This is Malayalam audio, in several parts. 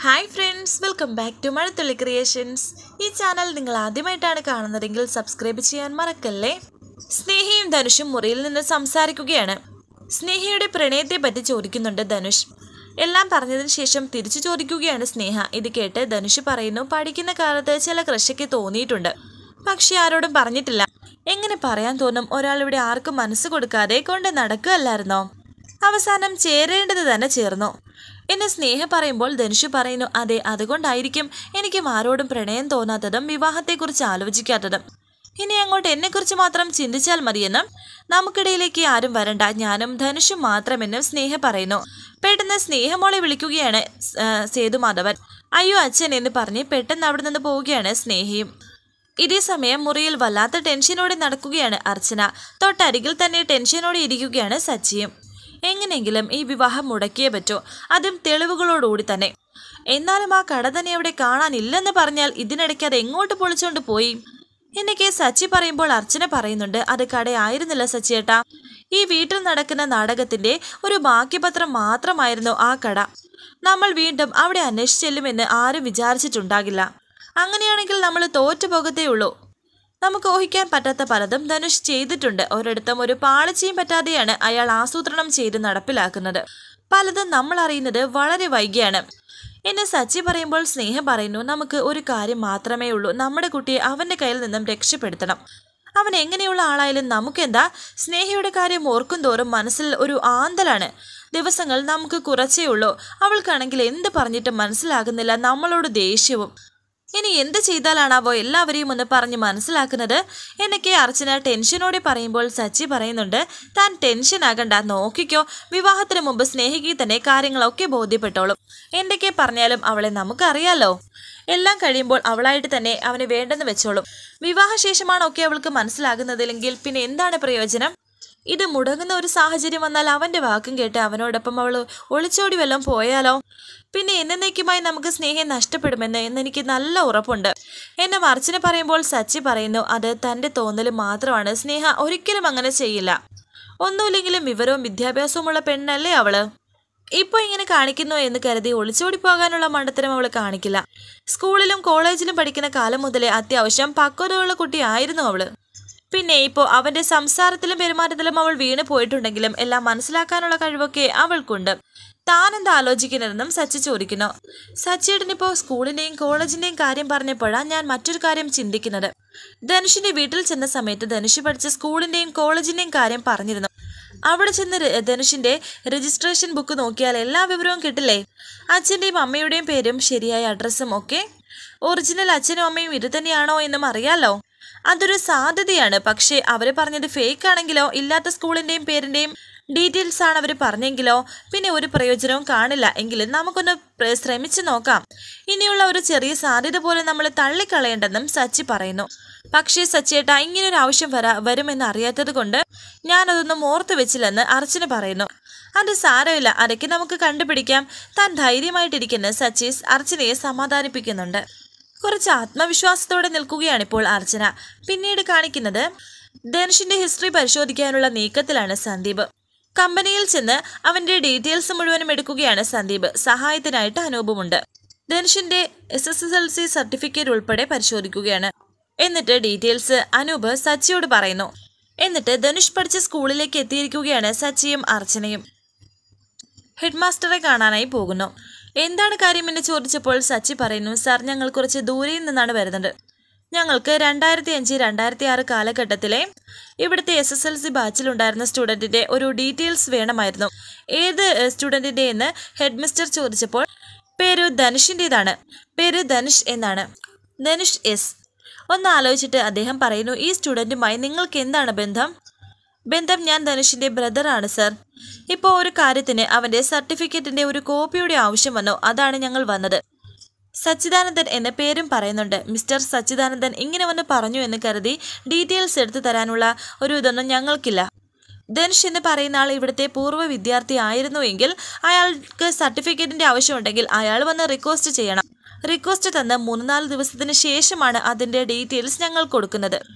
hi friends welcome back to Mazhathulli creations ഈ ചാനൽ നിങ്ങൾ ആദ്യമായിട്ടാണ് കാണുന്നതെങ്കിൽ സബ്സ്ക്രൈബ് ചെയ്യാൻ മറക്കല്ലേ സ്നേഹയും ധനുഷും മുറിയിൽ നിന്ന് സംസാരിക്കുകയാണ് സ്നേഹയുടെ പ്രണയത്തെ പറ്റി ചോദിക്കുന്നുണ്ട് ധനുഷ് എല്ലാം പറഞ്ഞതിന് ശേഷം തിരിച്ചു ചോദിക്കുകയാണ് സ്നേഹ ഇത് കേട്ട് ധനുഷ് പറയുന്നു പഠിക്കുന്ന കാലത്ത് ചില ക്രഷയ്ക്ക് തോന്നിയിട്ടുണ്ട് പക്ഷെ ആരോടും പറഞ്ഞിട്ടില്ല എങ്ങനെ പറയാൻ തോന്നും ഒരാളിവിടെ ആർക്കും മനസ്സ് കൊടുക്കാതെ കൊണ്ട് നടക്കുകയല്ലായിരുന്നോ അവസാനം ചേരേണ്ടത് തന്നെ ചേർന്നു എന്നെ സ്നേഹ പറയുമ്പോൾ ധനുഷ് പറയുന്നു അതെ അതുകൊണ്ടായിരിക്കും എനിക്കും ആരോടും പ്രണയം തോന്നാത്തതും വിവാഹത്തെക്കുറിച്ച് ആലോചിക്കാത്തതും ഇനി അങ്ങോട്ട് എന്നെക്കുറിച്ച് മാത്രം ചിന്തിച്ചാൽ മതിയെന്നും നമുക്കിടയിലേക്ക് ആരും വരണ്ട ഞാനും ധനുഷും മാത്രമെന്നും സ്നേഹ പറയുന്നു പെട്ടെന്ന് സ്നേഹമോളെ വിളിക്കുകയാണ് ആ, സേതുമാധവൻ അയ്യോ അച്ഛൻ എന്ന് പറഞ്ഞ് പെട്ടെന്ന് അവിടെ നിന്ന് പോവുകയാണ് സ്നേഹയും ഇതേ സമയം മുറിയിൽ വല്ലാത്ത ടെൻഷനോടെ നടക്കുകയാണ് അർച്ചന തൊട്ടരികിൽ തന്നെ ടെൻഷനോടെ ഇരിക്കുകയാണ് സച്ചിയും എങ്ങനെയെങ്കിലും ഈ വിവാഹം മുടക്കിയേ പറ്റൂ അതും തെളിവുകളോടുകൂടി തന്നെ എന്നാലും ആ കട തന്നെ അവിടെ കാണാനില്ലെന്ന് പറഞ്ഞാൽ ഇതിനിടയ്ക്ക് അത് എങ്ങോട്ട് പൊളിച്ചോണ്ട് പോയി എന്നൊക്കെ സച്ചി പറയുമ്പോൾ അർച്ചന പറയുന്നുണ്ട് അത് കടയായിരുന്നില്ല സച്ചിയേട്ടാ ഈ വീട്ടിൽ നടക്കുന്ന നാടകത്തിന്റെ ഒരു ബാക്കിപത്രം മാത്രമായിരുന്നു ആ കട നമ്മൾ വീണ്ടും അവിടെ അന്വേഷിച്ച് ചെല്ലുമെന്ന് ആരും വിചാരിച്ചിട്ടുണ്ടാകില്ല അങ്ങനെയാണെങ്കിൽ നമ്മൾ തോറ്റുപോകത്തേ ഉള്ളൂ നമുക്ക് ഊഹിക്കാൻ പറ്റാത്ത പലതും ധനുഷ് ചെയ്തിട്ടുണ്ട് ഒരിടത്തും ഒരു പാളിച്ചയും പറ്റാതെയാണ് അയാൾ ആസൂത്രണം ചെയ്ത് നടപ്പിലാക്കുന്നത് പലതും നമ്മൾ അറിയുന്നത് വളരെ വൈകിയാണ് എന്നെ സച്ചി പറയുമ്പോൾ സ്നേഹ പറയുന്നു നമുക്ക് ഒരു കാര്യം മാത്രമേ ഉള്ളൂ നമ്മുടെ കുട്ടിയെ അവന്റെ കയ്യിൽ നിന്നും രക്ഷപ്പെടുത്തണം അവൻ എങ്ങനെയുള്ള ആളായാലും നമുക്കെന്താ സ്നേഹയുടെ കാര്യം ഓർക്കും തോറും മനസ്സിൽ ഒരു ആന്തലാണ് ദിവസങ്ങൾ നമുക്ക് കുറച്ചേ ഉള്ളൂ അവൾക്കാണെങ്കിൽ എന്ത് പറഞ്ഞിട്ടും മനസ്സിലാകുന്നില്ല നമ്മളോട് ദേഷ്യവും ഇനി എന്ത് ചെയ്താലാണാവോ എല്ലാവരെയും ഒന്ന് പറഞ്ഞ് മനസ്സിലാക്കുന്നത് എന്നൊക്കെ അർച്ചന ടെൻഷനോടെ പറയുമ്പോൾ സച്ചി പറയുന്നുണ്ട് താൻ ടെൻഷൻ ആകണ്ട നോക്കിക്കോ വിവാഹത്തിന് മുമ്പ് സ്നേഹിക്ക് തന്നെ കാര്യങ്ങളൊക്കെ ബോധ്യപ്പെട്ടോളും എന്തൊക്കെ പറഞ്ഞാലും അവളെ നമുക്കറിയാലോ എല്ലാം കഴിയുമ്പോൾ അവളായിട്ട് തന്നെ അവന് വേണ്ടെന്ന് വെച്ചോളും വിവാഹശേഷമാണ് ഒക്കെ അവൾക്ക് മനസ്സിലാകുന്നതില്ലെങ്കിൽ പിന്നെ എന്താണ് പ്രയോജനം ഇത് മുടങ്ങുന്ന ഒരു സാഹചര്യം വന്നാൽ അവന്റെ വാക്കും കേട്ട് അവനോടൊപ്പം അവൾ ഒളിച്ചോടി വല്ലതും പോയാലോ പിന്നെ എന്നേക്കുമായി നമുക്ക് സ്നേഹം നഷ്ടപ്പെടുമെന്ന് എന്നെനിക്ക് നല്ല ഉറപ്പുണ്ട് എന്നെ മറിച്ചിന് പറയുമ്പോൾ സച്ചി പറയുന്നു അത് തന്റെ തോന്നൽ മാത്രമാണ് സ്നേഹ ഒരിക്കലും അങ്ങനെ ചെയ്യില്ല ഒന്നുമില്ലെങ്കിലും വിവരവും വിദ്യാഭ്യാസവുമുള്ള പെണ്ണല്ലേ അവള് ഇപ്പൊ ഇങ്ങനെ കാണിക്കുന്നു എന്ന് കരുതി ഒളിച്ചോടി പോകാനുള്ള മണ്ടത്തരം അവൾ കാണിക്കില്ല സ്കൂളിലും കോളേജിലും പഠിക്കുന്ന കാലം മുതലേ അത്യാവശ്യം പക്വതയുള്ള കുട്ടിയായിരുന്നു അവള് പിന്നെ ഇപ്പോൾ അവന്റെ സംസാരത്തിലും പെരുമാറ്റത്തിലും അവൾ വീണ് പോയിട്ടുണ്ടെങ്കിലും എല്ലാം മനസ്സിലാക്കാനുള്ള കഴിവൊക്കെ അവൾക്കുണ്ട് താൻ എന്താ ആലോചിക്കുന്നതെന്നും സച്ചി ചോദിക്കുന്നു സച്ചിയേട്ടനിപ്പോൾ സ്കൂളിന്റെയും കോളേജിന്റെയും കാര്യം പറഞ്ഞപ്പോഴാണ് ഞാൻ മറ്റൊരു കാര്യം ചിന്തിക്കുന്നത് ധനുഷിന്റെ വീട്ടിൽ ചെന്ന സമയത്ത് ധനുഷ് പഠിച്ച സ്കൂളിന്റെയും കോളേജിന്റെയും കാര്യം പറഞ്ഞിരുന്നു അവിടെ ചെന്ന് ര- ധനുഷിന്റെ രജിസ്ട്രേഷൻ ബുക്ക് നോക്കിയാൽ എല്ലാ വിവരവും കിട്ടില്ലേ അച്ഛന്റെയും അമ്മയുടെയും പേരും ശരിയായ അഡ്രസ്സും ഒക്കെ ഒറിജിനൽ അച്ഛനും അമ്മയും ഇത് തന്നെയാണോ എന്നും അറിയാലോ അതൊരു സാധ്യതയാണ് പക്ഷേ അവര് പറഞ്ഞത് ഫേക്ക് ആണെങ്കിലോ ഇല്ലാത്ത സ്കൂളിന്റെയും പേരിന്റെയും ഡീറ്റെയിൽസ് ആണ് അവർ പറഞ്ഞെങ്കിലോ പിന്നെ ഒരു പ്രയോജനവും കാണില്ല എങ്കിലും നമുക്കൊന്ന് പ്ര- ശ്രമിച്ചു നോക്കാം ഇനിയുള്ള ഒരു ചെറിയ സാധ്യത പോലെ നമ്മൾ തള്ളിക്കളയേണ്ടെന്നും സച്ചി പറയുന്നു പക്ഷേ സച്ചിയേട്ട ഇങ്ങനൊരു ആവശ്യം വരാ വരുമെന്ന് അറിയാത്തത് കൊണ്ട് ഞാനതൊന്നും ഓർത്തു വെച്ചില്ലെന്ന് അർച്ചന പറയുന്നു അത് സാരമില്ല അതൊക്കെ നമുക്ക് കണ്ടുപിടിക്കാം താൻ ധൈര്യമായിട്ടിരിക്കുന്ന സച്ചീസ് അർച്ചനയെ സമാധാനിപ്പിക്കുന്നുണ്ട് കുറച്ച് ആത്മവിശ്വാസത്തോടെ നിൽക്കുകയാണ് ഇപ്പോൾ അർച്ചന പിന്നീട് കാണിക്കുന്നത് ധനുഷിന്റെ ഹിസ്റ്ററി പരിശോധിക്കാനുള്ള നീക്കത്തിലാണ് സന്ദീപ് കമ്പനിയിൽ ചെന്ന് അവന്റെ ഡീറ്റെയിൽസ് മുഴുവനും എടുക്കുകയാണ് സന്ദീപ് സഹായത്തിനായിട്ട് അനൂപുമുണ്ട് ധനുഷിന്റെ S S S L C certificate ഉൾപ്പെടെ പരിശോധിക്കുകയാണ് എന്നിട്ട് ഡീറ്റെയിൽസ് അനൂപ് സച്ചിയോട് പറയുന്നു എന്നിട്ട് ധനുഷ് പഠിച്ച സ്കൂളിലേക്ക് എത്തിയിരിക്കുകയാണ് സച്ചിയും അർച്ചനയും ഹെഡ് മാസ്റ്ററെ കാണാനായി പോകുന്നു എന്താണ് കാര്യമെന്ന് ചോദിച്ചപ്പോൾ സച്ചി പറയുന്നു സാർ ഞങ്ങൾ കുറച്ച് ദൂരയിൽ നിന്നാണ് വരുന്നത് ഞങ്ങൾക്ക് രണ്ടായിരത്തി അഞ്ച് രണ്ടായിരത്തി ആറ് കാലഘട്ടത്തിലെ ഇവിടുത്തെ എസ് എസ് എൽ സി ബാച്ചിലുണ്ടായിരുന്ന സ്റ്റുഡൻറ്റിൻ്റെ ഒരു ഡീറ്റെയിൽസ് വേണമായിരുന്നു ഏത് സ്റ്റുഡൻറ്റിൻ്റെ എന്ന് ഹെഡ് മിസ്റ്റർ ചോദിച്ചപ്പോൾ പേര് ധനുഷിൻ്റെതാണ് പേര് ധനുഷ് എന്നാണ് ധനുഷ് എസ് ഒന്ന് ആലോചിച്ചിട്ട് അദ്ദേഹം പറയുന്നു ഈ സ്റ്റുഡൻറ്റുമായി നിങ്ങൾക്ക് എന്താണ് ബന്ധം ബന്ധം ഞാൻ ധനുഷിന്റെ ബ്രദറാണ് സർ ഇപ്പോൾ ഒരു കാര്യത്തിന് അവന്റെ സർട്ടിഫിക്കറ്റിന്റെ ഒരു കോപ്പിയുടെ ആവശ്യം വന്നു അതാണ് ഞങ്ങൾ വന്നത് സച്ചിദാനന്ദൻ എന്ന പേരും പറയുന്നുണ്ട് മിസ്റ്റർ സച്ചിദാനന്ദൻ ഇങ്ങനെ വന്ന് പറഞ്ഞു എന്ന് കരുതി ഡീറ്റെയിൽസ് എടുത്തു തരാനുള്ള ഒരു ഇതൊന്നും ഞങ്ങൾക്കില്ല ധനുഷ് എന്ന് പറയുന്ന ആൾ ഇവിടുത്തെ പൂർവ്വ വിദ്യാർത്ഥി ആയിരുന്നു എങ്കിൽ അയാൾക്ക് സർട്ടിഫിക്കറ്റിന്റെ ആവശ്യമുണ്ടെങ്കിൽ അയാൾ വന്ന് റിക്വസ്റ്റ് ചെയ്യണം റിക്വസ്റ്റ് തന്ന് മൂന്ന് നാല് ദിവസത്തിന് ശേഷമാണ് അതിന്റെ ഡീറ്റെയിൽസ് ഞങ്ങൾ കൊടുക്കുന്നത്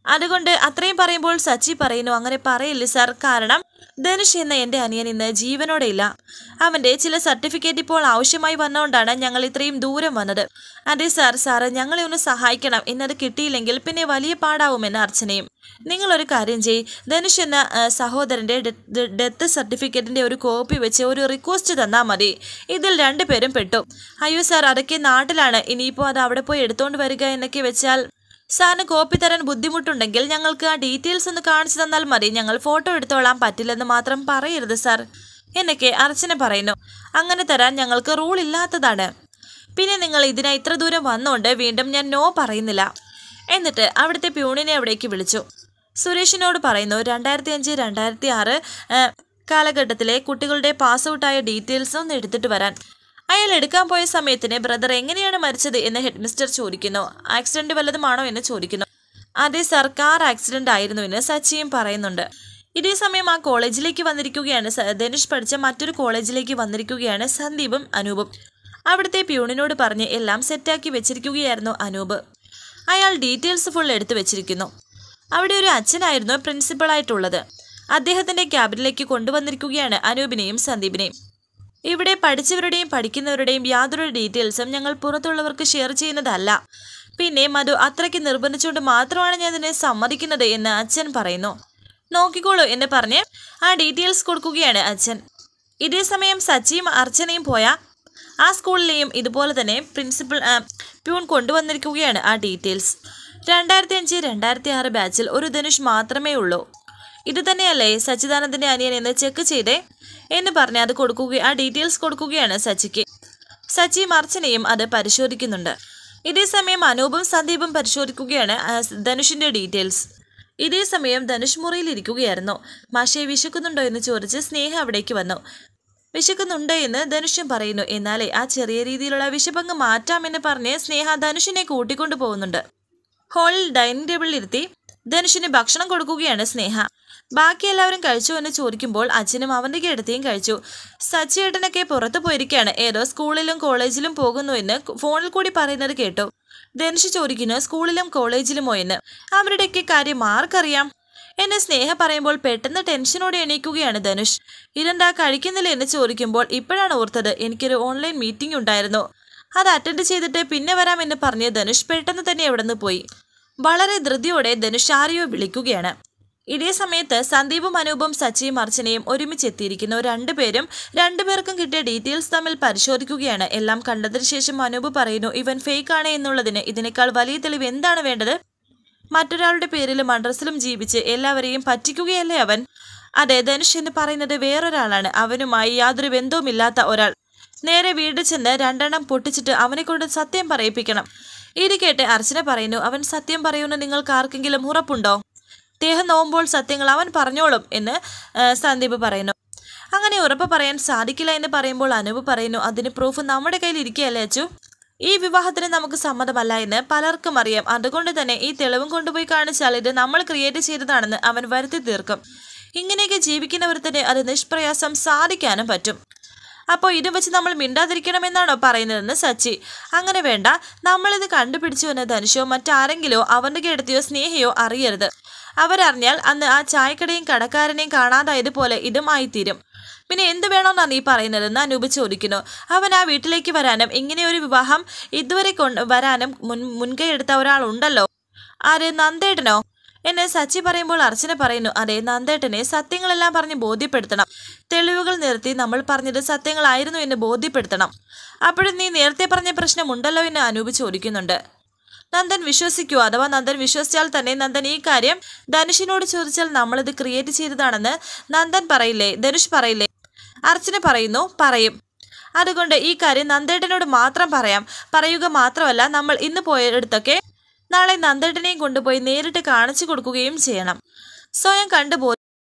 അതുകൊണ്ട് അത്രയും പറയുമ്പോൾ സച്ചി പറയുന്നു അങ്ങനെ പറയില്ല സാർ കാരണം ധനുഷ് എന്ന എൻ്റെ അനിയൻ ഇന്ന് ജീവനോടെ ഇല്ല അവൻ്റെ ചില സർട്ടിഫിക്കറ്റ് ഇപ്പോൾ ആവശ്യമായി വന്നുകൊണ്ടാണ് ഞങ്ങൾ ഇത്രയും ദൂരം വന്നത് അതെ സാർ സാറ് ഞങ്ങളെ ഒന്ന് സഹായിക്കണം ഇന്നത് കിട്ടിയില്ലെങ്കിൽ പിന്നെ വലിയ പാടാവുമെന്ന് അർച്ചനയും നിങ്ങളൊരു കാര്യം ചെയ് ധനുഷ് എന്ന ആ, സഹോദരൻ്റെ ഡെത്ത് സർട്ടിഫിക്കറ്റിൻ്റെ ഒരു കോപ്പി വെച്ച് ഒരു റിക്വസ്റ്റ് തന്നാൽ മതി ഇതിൽ രണ്ടുപേരും പെട്ടു അയ്യോ സാർ അതൊക്കെ നാട്ടിലാണ് ഇനിയിപ്പോൾ അത് അവിടെ പോയി എടുത്തോണ്ട് വരിക എന്നൊക്കെ വെച്ചാൽ സാറിന് കോപ്പി തരാൻ ബുദ്ധിമുട്ടുണ്ടെങ്കിൽ ഞങ്ങൾക്ക് ആ ഡീറ്റെയിൽസ് ഒന്ന് കാണിച്ചു തന്നാൽ മതി ഞങ്ങൾ ഫോട്ടോ എടുത്തോളാൻ പറ്റില്ലെന്ന് മാത്രം പറയരുത് സാർ എന്നൊക്കെ അർച്ചന പറയുന്നു അങ്ങനെ തരാൻ ഞങ്ങൾക്ക് റൂൾ ഇല്ലാത്തതാണ് പിന്നെ നിങ്ങൾ ഇതിനായി ഇത്ര ദൂരം വന്നുകൊണ്ട് വീണ്ടും ഞാൻ നോ പറയുന്നില്ല എന്നിട്ട് അവിടുത്തെ പ്യൂണിനെ അവിടേക്ക് വിളിച്ചു സുരേഷിനോട് പറയുന്നു രണ്ടായിരത്തി അഞ്ച് രണ്ടായിരത്തി ആറ് കാലഘട്ടത്തിലെ കുട്ടികളുടെ പാസ് ഔട്ടായ ഡീറ്റെയിൽസ് ഒന്ന് എടുത്തിട്ട് വരാൻ അയാൾ എടുക്കാൻ പോയ സമയത്തിന് ബ്രദർ എങ്ങനെയാണ് മരിച്ചത് എന്ന് ഹെഡ് മിസ്റ്റർ ചോദിക്കുന്നു ആക്സിഡന്റ് വല്ലതുമാണോ എന്ന് ചോദിക്കുന്നു അതെ സർ കാർ ആക്സിഡന്റ് ആയിരുന്നു എന്ന് സച്ചിയും പറയുന്നുണ്ട് ഇതേ സമയം ആ കോളേജിലേക്ക് വന്നിരിക്കുകയാണ് സ- ധനുഷ് പഠിച്ച മറ്റൊരു കോളേജിലേക്ക് വന്നിരിക്കുകയാണ് സന്ദീപും അനൂപും അവിടുത്തെ പ്യൂണിനോട് പറഞ്ഞ് എല്ലാം സെറ്റാക്കി വെച്ചിരിക്കുകയായിരുന്നു അനൂപ് അയാൾ ഡീറ്റെയിൽസ് ഫുൾ എടുത്തു വെച്ചിരിക്കുന്നു അവിടെ ഒരു അച്ഛനായിരുന്നു പ്രിൻസിപ്പളായിട്ടുള്ളത് അദ്ദേഹത്തിന്റെ ക്യാബിനിലേക്ക് കൊണ്ടുവന്നിരിക്കുകയാണ് അനൂപിനെയും സന്ദീപിനെയും ഇവിടെ പഠിച്ചവരുടെയും പഠിക്കുന്നവരുടെയും യാതൊരു ഡീറ്റെയിൽസും ഞങ്ങൾ പുറത്തുള്ളവർക്ക് ഷെയർ ചെയ്യുന്നതല്ല പിന്നെ മധു അത്രയ്ക്ക് നിർബന്ധിച്ചുകൊണ്ട് മാത്രമാണ് ഞാൻ ഇതിനെ സമ്മതിക്കുന്നത് എന്ന് അച്ഛൻ പറയുന്നു നോക്കിക്കോളൂ എന്ന് പറഞ്ഞ് ആ ഡീറ്റെയിൽസ് കൊടുക്കുകയാണ് അച്ഛൻ ഇതേ സമയം സച്ചിയും അർച്ചനയും പോയ ആ സ്കൂളിലെയും ഇതുപോലെ തന്നെ പ്രിൻസിപ്പൽ ആ, പ്യൂൺ കൊണ്ടുവന്നിരിക്കുകയാണ് ആ ഡീറ്റെയിൽസ് രണ്ടായിരത്തി അഞ്ച് രണ്ടായിരത്തി ആറ് ബാച്ചിൽ ഒരു ധനുഷ് മാത്രമേ ഉള്ളൂ ഇത് തന്നെയല്ലേ സച്ചിദാനന്ദന്റെ അനിയൻ എന്ന് ചെക്ക് ചെയ്തേ എന്ന് പറഞ്ഞ് അത് കൊടുക്കുക ആ ഡീറ്റെയിൽസ് കൊടുക്കുകയാണ് സച്ചിക്ക് സച്ചിയും അർച്ചനയും അത് പരിശോധിക്കുന്നുണ്ട് ഇതേ സമയം അനൂപും സന്ദീപും പരിശോധിക്കുകയാണ് ആ, ധനുഷിന്റെ ഡീറ്റെയിൽസ് ഇതേ സമയം ധനുഷ് മുറിയിൽ ഇരിക്കുകയായിരുന്നു മാഷെ വിശക്കുന്നുണ്ടോ എന്ന് ചോദിച്ച് സ്നേഹ അവിടേക്ക് വന്നു വിശക്കുന്നുണ്ടോ എന്ന് ധനുഷും പറയുന്നു എന്നാലേ ആ ചെറിയ രീതിയിലുള്ള വിശപ്പങ്ങ് മാറ്റാമെന്ന് പറഞ്ഞ് സ്നേഹ ധനുഷിനെ കൂട്ടിക്കൊണ്ടു പോകുന്നുണ്ട് ഹാളിൽ ഡൈനിങ് ടേബിളിൽ ഇരുത്തി ധനുഷിന് ഭക്ഷണം കൊടുക്കുകയാണ് സ്നേഹ ബാക്കി എല്ലാവരും കഴിച്ചു എന്ന് ചോദിക്കുമ്പോൾ അച്ഛനും അവൻ്റെ കിടത്തിയും കഴിച്ചു സച്ചിയേട്ടനൊക്കെ പുറത്തു പോയിരിക്കുകയാണ് ഏതോ സ്കൂളിലും കോളേജിലും പോകുന്നു എന്ന് ഫോണിൽ കൂടി പറയുന്നത് കേട്ടു ധനുഷ് ചോദിക്കുന്നു സ്കൂളിലും കോളേജിലുമോ എന്ന് അവരുടെയൊക്കെ കാര്യം ആർക്കറിയാം എന്നെ സ്നേഹ പറയുമ്പോൾ പെട്ടെന്ന് ടെൻഷനോടെ എണീക്കുകയാണ് ധനുഷ് ഇതെന്താ കഴിക്കുന്നില്ല എന്ന് ചോദിക്കുമ്പോൾ ഇപ്പോഴാണ് ഓർത്തത് എനിക്കൊരു ഓൺലൈൻ മീറ്റിംഗ് ഉണ്ടായിരുന്നു അത് അറ്റൻഡ് ചെയ്തിട്ട് പിന്നെ വരാമെന്ന് പറഞ്ഞ് ധനുഷ് പെട്ടെന്ന് തന്നെ അവിടെ നിന്ന് പോയി വളരെ ധൃതിയോടെ ധനുഷ് ആരെയോ വിളിക്കുകയാണ് ഇതേ സമയത്ത് സന്ദീപും അനൂപും സച്ചിയും അർച്ചനയും ഒരുമിച്ച് എത്തിയിരിക്കുന്നു രണ്ടുപേരും രണ്ടുപേർക്കും കിട്ടിയ ഡീറ്റെയിൽസ് തമ്മിൽ പരിശോധിക്കുകയാണ് എല്ലാം കണ്ടതിന് ശേഷം അനൂപ് പറയുന്നു ഇവൻ ഫേക്ക് ആണ് എന്നുള്ളതിന് ഇതിനേക്കാൾ വലിയ തെളിവ് എന്താണ് വേണ്ടത് മറ്റൊരാളുടെ പേരിലും അഡ്രസ്സിലും ജീവിച്ച് എല്ലാവരെയും പറ്റിക്കുകയല്ലേ അവൻ അതെ ധനുഷ് എന്ന് പറയുന്നത് വേറൊരാളാണ് അവനുമായി യാതൊരു ബന്ധവുമില്ലാത്ത ഒരാൾ നേരെ വീട്ടിൽ ചെന്ന് രണ്ടെണ്ണം പൊട്ടിച്ചിട്ട് അവനെ കൊണ്ട് സത്യം പറയിപ്പിക്കണം ഇത് കേട്ട് അർച്ചന പറയുന്നു അവൻ സത്യം പറയുമെന്ന് നിങ്ങൾക്ക് ആർക്കെങ്കിലും ഉറപ്പുണ്ടോ ദേഹം നോവുമ്പോൾ സത്യങ്ങൾ അവൻ പറഞ്ഞോളും എന്ന് ആ, സന്ദീപ് പറയുന്നു അങ്ങനെ ഉറപ്പ് പറയാൻ സാധിക്കില്ല എന്ന് പറയുമ്പോൾ അനൂപ് പറയുന്നു അതിന് പ്രൂഫ് നമ്മുടെ കയ്യിൽ ഇരിക്കുകയല്ലേ അച്ചു ഈ വിവാഹത്തിന് നമുക്ക് സമ്മതമല്ല എന്ന് പലർക്കും അറിയാം അതുകൊണ്ട് തന്നെ ഈ തെളിവും കൊണ്ടുപോയി കാണിച്ചാൽ ഇത് നമ്മൾ ക്രിയേറ്റ് ചെയ്തതാണെന്ന് അവൻ വരുത്തി തീർക്കും ഇങ്ങനെയൊക്കെ ജീവിക്കുന്നവർത്തന്നെ അത് നിഷ്പ്രയാസം സാധിക്കാനും പറ്റും അപ്പോൾ ഇത് വെച്ച് നമ്മൾ മിണ്ടാതിരിക്കണമെന്നാണോ പറയുന്നതെന്ന് സച്ചി അങ്ങനെ വേണ്ട നമ്മളിത് കണ്ടുപിടിച്ചു എന്ന് ധനുഷോ മറ്റാരെങ്കിലോ അവൻ്റെ കിടത്തിയോ സ്നേഹയോ അറിയരുത് അവരറിഞ്ഞാൽ അന്ന് ആ ചായക്കടയും കടക്കാരനെയും കാണാതായതുപോലെ ഇതും ആയിത്തീരും പിന്നെ എന്ത് വേണമെന്നാണ് നീ പറയുന്നതെന്ന് അനൂപ് ചോദിക്കുന്നു അവൻ ആ വീട്ടിലേക്ക് വരാനും ഇങ്ങനെയൊരു വിവാഹം ഇതുവരെ കൊണ്ട് വരാനും മുൻ മുൻകൈ എടുത്ത ഒരാളുണ്ടല്ലോ ആര് നന്ദേട്ടനോ എന്നെ സച്ചി പറയുമ്പോൾ അർച്ചന പറയുന്നു അതെ നന്ദേട്ടനെ സത്യങ്ങളെല്ലാം പറഞ്ഞ് ബോധ്യപ്പെടുത്തണം തെളിവുകൾ നിർത്തി നമ്മൾ പറഞ്ഞത് സത്യങ്ങളായിരുന്നു എന്ന് ബോധ്യപ്പെടുത്തണം അപ്പോഴും നീ നേരത്തെ പറഞ്ഞ പ്രശ്നമുണ്ടല്ലോ എന്ന് അനൂപ് ചോദിക്കുന്നുണ്ട് നന്ദൻ വിശ്വസിക്കൂ അഥവാ നന്ദൻ വിശ്വസിച്ചാൽ തന്നെ നന്ദൻ ഈ കാര്യം ധനുഷിനോട് ചോദിച്ചാൽ നമ്മളിത് ക്രിയേറ്റ് ചെയ്തതാണെന്ന് നന്ദൻ പറയില്ലേ ധനുഷ് പറയില്ലേ അർച്ചന പറയുന്നു പറയും അതുകൊണ്ട് ഈ കാര്യം നന്ദേട്ടനോട് മാത്രം പറയാം പറയുക മാത്രമല്ല നമ്മൾ ഇന്ന് പോയടുത്തൊക്കെ നാളെ നന്ദേട്ടനെയും കൊണ്ടുപോയി നേരിട്ട് കാണിച്ചു കൊടുക്കുകയും ചെയ്യണം സ്വയം കണ്ടു